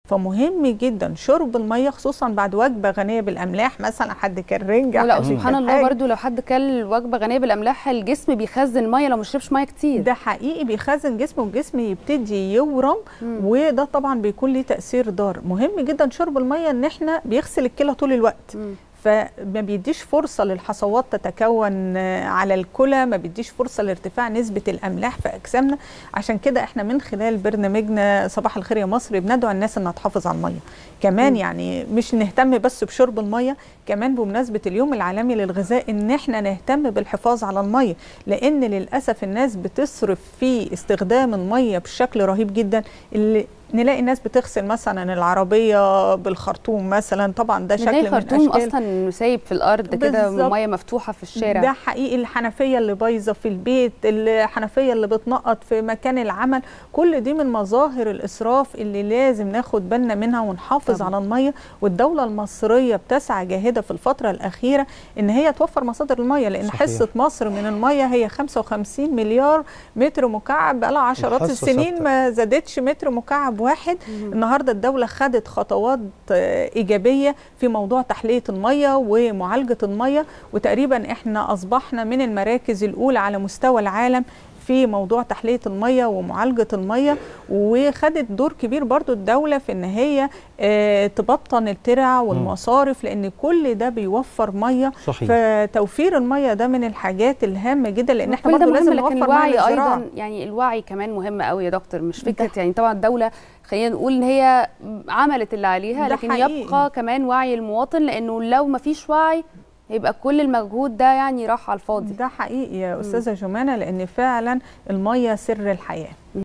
فمهم جدا شرب الميه خصوصا بعد وجبه غنيه بالاملاح مثلا حد كان رنجه ولا حد سبحان كان الله حاجة. برضو لو حد كل وجبه غنيه بالاملاح الجسم بيخزن ميه لو ما شربش ميه كتير ده حقيقي بيخزن جسمه والجسم يبتدي يورم مم. وده طبعا بيكون ليه تاثير ضار مهم جدا شرب الميه ان احنا بيغسل الكلى طول الوقت مم. فما بيديش فرصه للحصوات تتكون آه، على الكلى ما بيديش فرصه لارتفاع نسبه الاملاح في اجسامنا عشان كده احنا من خلال برنامجنا صباح الخير يا مصر بندعو الناس انها تحافظ على الميه كمان مم. يعني مش نهتم بس بشرب الميه كمان بمناسبه اليوم العالمي للغذاء ان احنا نهتم بالحفاظ على الميه لان للاسف الناس بتصرف في استخدام الميه بشكل رهيب جدا اللي نلاقي الناس بتغسل مثلا العربيه بالخرطوم مثلا طبعا ده نلاقي شكل من خرطوم اشكال اصلا سايب في الارض كده بالظبط. ميه مفتوحه في الشارع ده حقيقي الحنفيه اللي بايظه في البيت الحنفيه اللي بتنقط في مكان العمل كل دي من مظاهر الاسراف اللي لازم ناخد بالنا منها ونحافظ طبعا. على الميه والدوله المصريه بتسعى جاهده في الفتره الاخيره ان هي توفر مصادر الميه لان صحيح. حصه مصر من الميه هي 55 مليار متر مكعب بقالها عشرات الحصة السنين ثابتة. ما زادتش متر مكعب واحد مم. النهارده الدوله خدت خطوات آه، ايجابيه في موضوع تحليه الميه ومعالجه الميه وتقريبا احنا اصبحنا من المراكز الاولى على مستوى العالم في موضوع تحليه الميه ومعالجه الميه وخدت دور كبير برضو الدوله في ان هي آه، تبطن الترع والمصارف لان كل ده بيوفر ميه صحيح فتوفير الميه ده من الحاجات الهامه جدا لان احنا كل ده برضو لازم مهم لكن نوفر ميه الوعي للزراعه ايضا يعني الوعي كمان مهم قوي يا دكتور مش ده فكره يعني طبعا الدوله خلينا نقول ان هي عملت اللي عليها ده لكن حقيقي. يبقى كمان وعي المواطن لانه لو ما فيش وعي يبقى كل المجهود ده يعني راح على الفاضي ده حقيقي يا استاذه جمانه لان فعلا الميه سر الحياه